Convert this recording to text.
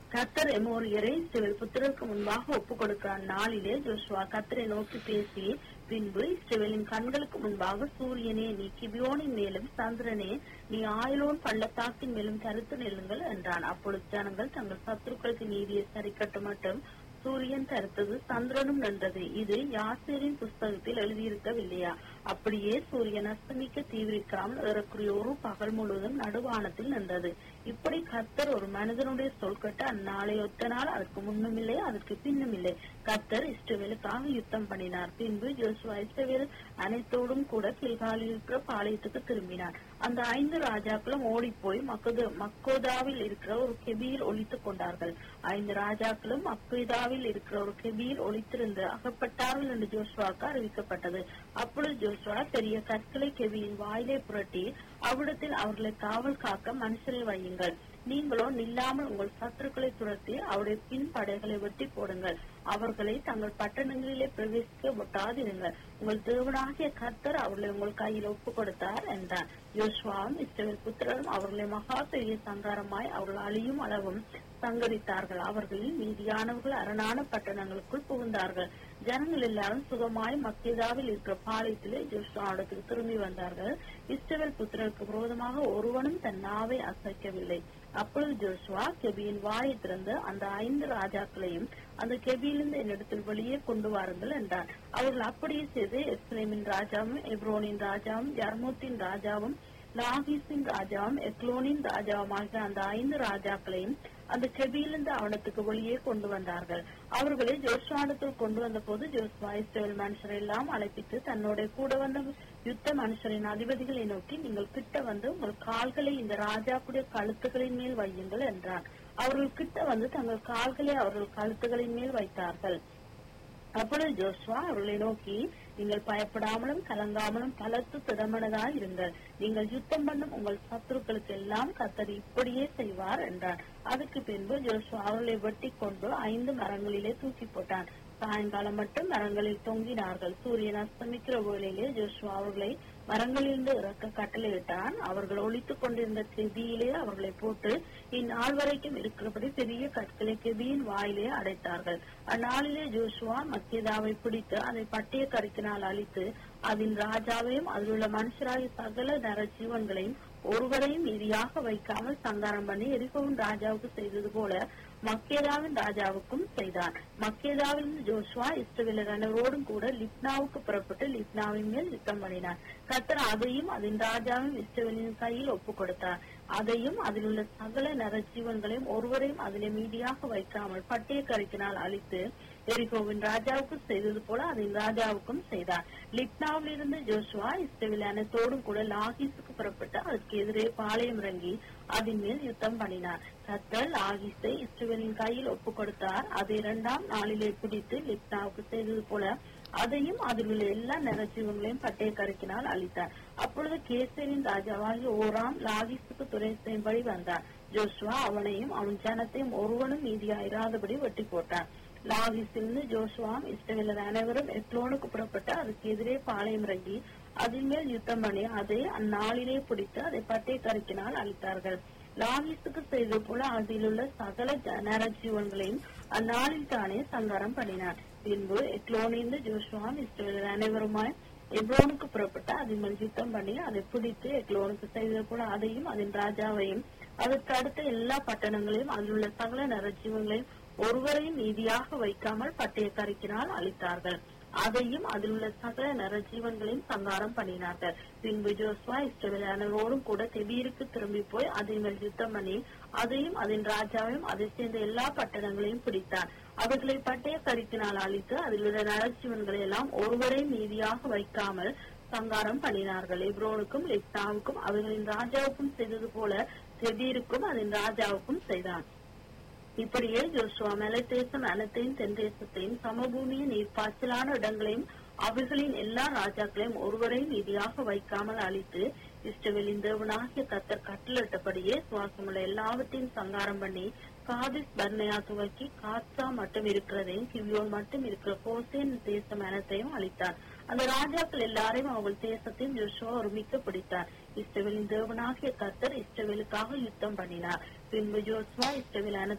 கத்தர் எமோரியரை இஸ்ரவேல் புத்திரருக்கு முன்பாக ஒப்புக் கொடுக்கிற நாளிலே ஜோஷுவா கத்தரை நோக்கி பேசி பின்பு இஸ்ரவேலின் கண்களுக்கு முன்பாக சூரியனே நீ கிபியோனின் மேலும் சந்திரனே நீ ஆயிலோன் பள்ளத்தாக்கின் மேலும் கருத்து நெல்லுங்கள் என்றான் அப்பொழுது ஜனங்கள் தங்கள் சத்துருக்களுக்கு நீதியை சரிக்கட்டும் மட்டும் சூரியன் கருத்தது சந்திரனும் நின்றது இது யாசேரின் புஸ்தகத்தில் எழுதியிருக்கவில்லையா அப்படியே சூரியன் அஸ்தமிக்க தீவிரிக்காமல் ஏறக்குறைய ஒரு பகல் முழுவதும் நடுவானத்தில் நின்றது இப்படி கர்த்தர் ஒரு மனிதனுடைய சொல் கட்ட அந்நாளை ஒத்த நாள் அதற்கு முன்னும் இல்லை அதற்கு பின்னும் இல்லை கர்த்தர் இஸ்ரவேலுக்காக யுத்தம் பண்ணினார் பின்பு ஜோசுவா இஸ்ரவேல் அனைத்தோடும் கூட கில்காலில் இருக்கிற பாளையத்துக்கு திரும்பினார் அந்த ஐந்து ராஜாக்களும் ஓடிப்போய் மக்கது மக்கோதாவில் இருக்கிற ஒரு கெபியில் ஒழித்துக் கொண்டார்கள் ஐந்து ராஜாக்களும் மக்கோதாவில் இருக்கிற ஒரு கெபியில் ஒழித்திருந்து அகப்பட்டார்கள் என்று ஜோசுவாக்கு அறிவிக்கப்பட்டது அப்பொழுது ஜோசுவா பெரிய கற்களை கெபியின் வாயிலே புரட்டி அவ்விடத்தில் அவர்களை காவல் காக்க மனுஷரை வையுங்கள் நீங்களோ நில்லாமல் உங்கள் சத்துருக்களை துரத்தி அவருடைய பின் படைகளை வெட்டி போடுங்கள் அவர்களை தங்கள் பட்டணங்களிலே பிரவேசிக்க விட்டாதிருங்கள் உங்கள் தேவனாகிய கர்த்தர் அவர்களை உங்கள் கையில் ஒப்பு கொடுத்தார் என்றார் யோசுவாவும் இஸ்ரவேல் புத்திரரும் அவர்களை மகா பெரிய சங்காரமாய் அவர்கள் அழியும் அளவும் சங்கரித்தார்கள் அவர்களில் மீதியானவர்கள் அரணான பட்டணங்களுக்குள் புகுந்தார்கள் ஜனங்கள் எல்லாரும் சுகமாய் மக்கேதாவில் இருக்கிற பாளையத்திலே ஜோஷுவாவிடத்துக்கு திரும்பி வந்தார்கள் இஸ்ரவேல் புத்திரருக்கு விரோதமாக ஒருவனும் தன் நாவை அசைக்கவில்லை அப்பொழுது ஜோஷுவா கெபியின் வாயை திறந்து அந்த ஐந்து ராஜாக்களையும் அந்த கெபியிலிருந்து என்னிடத்தில் வெளியே கொண்டு வாருங்கள் என்றார் அவர்கள் அப்படியே செய்து எஸ்ரேமின் ராஜாவும் எப்ரோனின் ராஜாவும் ஜர்மூத்தின் ராஜாவும் லாகிஸின் ராஜாவும் எக்லோனின் ராஜாவும் ஆகிய அந்த ஐந்து ராஜாக்களையும் அந்த கெபியிலிருந்து அவனத்துக்கு வெளியே கொண்டு வந்தார்கள் அவர்களை ஜோஸ்வானத்தில் கொண்டு வந்த போது ஜோஸ்வா இஸ்ரேல் மனுஷரை எல்லாம் அழைப்பித்து தன்னோட கூட வந்த யுத்த மனுஷரின் அதிபதிகளை நோக்கி நீங்கள் கிட்ட வந்து உங்கள் கால்களை இந்த ராஜாக்குடைய கழுத்துகளின் மேல் வையுங்கள் என்றார் அவர்கள் கிட்ட வந்து தங்கள் கால்களை அவர்கள் கழுத்துகளின் மேல் வைத்தார்கள் அப்பொழுது ஜோஸ்வா அவர்களை நோக்கி நீங்கள் பயப்படாமலும் கலங்காமலும் பலத்து திடமனதாய் இருங்கள் நீங்கள் யுத்தம் பண்ணும் உங்கள் சத்துருக்களுக்கு எல்லாம் கத்தர் இப்படியே செய்வார் என்றார் அதுக்கு பின்பு ஜோஸ்வா அவர்களை வெட்டி கொண்டு ஐந்து மரங்களிலே தூக்கி போட்டான் சாயங்காலம் மட்டும் மரங்களில் தொங்கினார்கள் சூரியன் அஸ்தமிக்கிற வேளையிலே ஜோஸ்வா அவர்களை மரங்களிலிருந்து இறக்க கட்டளையிட்டான் அவர்கள் ஒழித்துக் கொண்டிருந்த செவியிலே அவர்களை போட்டு இந்நாள் வரைக்கும் இருக்கிறபடி பெரிய கற்களை கெபியின் வாயிலே அடைத்தார்கள் அந்நாளிலே ஜோசுவா மக்கியதாவை பிடித்து அதை பட்டிய கருக்கினால் அழித்து அதன் ராஜாவையும் அதில் உள்ள மனுஷராகிய சகல நர ஜீவன்களையும் ஒருவரையும் மீதியாக வைக்காமல் சங்காரம் பண்ணி எரிகவும் ராஜாவுக்கு செய்தது போல மக்கேதாவின் ராஜாவுக்கும் செய்தான் மக்கேதாவில் ஜோஸ்வா இஸ்ரவேலர் அனைவரோடும் கூட லிப்னாவுக்கு புறப்பட்டு லிப்னாவின் மேல் யுத்தம் பண்ணினார் கத்தர் அதையும் அதன் ராஜாவும் இஸ்ரவேலின் கையில் ஒப்புக் கொடுத்தார் அதையும் அதில் உள்ள சகல நரஜீவன்களையும் ஒருவரையும் அதிலே மீதியாக வைக்காமல் பட்டிய கருக்கினால் அழித்து எரிகோவின் ராஜாவுக்கு செய்தது போல அதன் ராஜாவுக்கும் செய்தார் லிப்னாவில் இருந்து ஜோசுவா இஸ்ரேல் அனைத்தோடும் கூட லாகிஸுக்கு புறப்பட்டு அதற்கு எதிரே பாளையம் இறங்கி அதன் மேல் யுத்தம் பண்ணினார் கத்தர் லாகிஸை இஸ்ரேலின் கையில் ஒப்புக் கொடுத்தார் அதை இரண்டாம் நாளிலே பிடித்து லிப்னாவுக்கு செய்தது போல அதையும் அதில் உள்ள எல்லா நரஜீவங்களையும் பட்டய கருக்கினால் அழித்தார் அப்பொழுது கேசரின் ராஜாவாகிய ஓராம் லாகிஸுக்கு துறை செய்யும்படி வந்தார் ஜோசுவா அவனையும் அவன் ஜனத்தையும் ஒருவனும் மீதியாயிராதபடி வெட்டி போட்டான் லாகிஸிலிருந்து ஜோசுவாம் இஸ்ரவேலர் அனைவரும் எக்லோனுக்கு புறப்பட்டு அதுக்கு எதிரே பாளையம் இறங்கி அதன் மேல் யுத்தம் பண்ணி அதை அந்நாளிலே பிடித்து அதை பட்டை கருக்கினால் அழித்தார்கள் லாகிஸுக்கு செய்தது போல அதில் உள்ள சகல நரஜீவன்களையும் அந்நாளில் தானே சங்காரம் பண்ணினார் பின்பு எக்லோனிலிருந்து ஜோசுவாம் இஸ்ரவேலர் அனைவருமாய் எப்ரோனுக்கு புறப்பட்டு அதன் மேல் யுத்தம் பண்ணி அதை பிடித்து எக்லோனுக்கு செய்தது போல அதையும் அதன் ராஜாவையும் அதற்கு அடுத்த எல்லா பட்டணங்களையும் அதில் உள்ள சகல நரஜீவங்களையும் ஒருவரையும் நீதியாக வைக்காமல் பட்டய கருக்கினால் அழித்தார்கள் அதையும் அதில் உள்ள சகல நரஜீவன்களையும் சங்காரம் பண்ணினார்கள் பின்பு ஜோஸ்வா இஸ்ரவேலானவரோடும் கூட தெபீருக்கு திரும்பி போய் அதன் மேல் யுத்தம் பண்ணி அதையும் அதன் ராஜாவையும் அதை சேர்ந்த எல்லா பட்டணங்களையும் பிடித்தார் அவர்களை பட்டய கருக்கினால் அழித்து அதில் உள்ள நரஜீவன்களை எல்லாம் ஒருவரையும் நீதியாக வைக்காமல் சங்காரம் பண்ணினார்கள் எப்ரோனுக்கும் லிப்னாவுக்கும் அவர்களின் ராஜாவுக்கும் செய்தது போல செபீருக்கும் அதன் ராஜாவுக்கும் செய்தான் இப்படியே ஜோசுவா மலை தேசம் அனைத்தையும் தென் தேசத்தையும் சமபூமியின் நீர்ப்பாய்ச்சலான இடங்களையும் அவைகளின் எல்லா ராஜாக்களையும் ஒருவரையும் நீதியாக வைக்காமல் அழித்து இஷ்டவெளியின் தேவனாகிய கத்தர் கட்டளிட்டபடியே சுவாசமுள்ள எல்லாவற்றையும் சங்காரம் பண்ணி காதிஸ் பர்னையா துவக்கி காத்சா மட்டும் இருக்கிறதையும் கிவியோன் மட்டும் இருக்கிற கோசேன் தேசம் அனைத்தையும் அளித்தார் அந்த ராஜாக்கள் எல்லாரையும் அவர்கள் தேசத்தையும் ஜோஷுவா ஒருமிக்க பிடித்தார் இஸ்ரவேலின் தேவனாகிய கர்த்தர் இஸ்ரவேலுக்காக யுத்தம் பண்ணினார் பின்பு ஜோஸ்வா இஸ்ரவேல்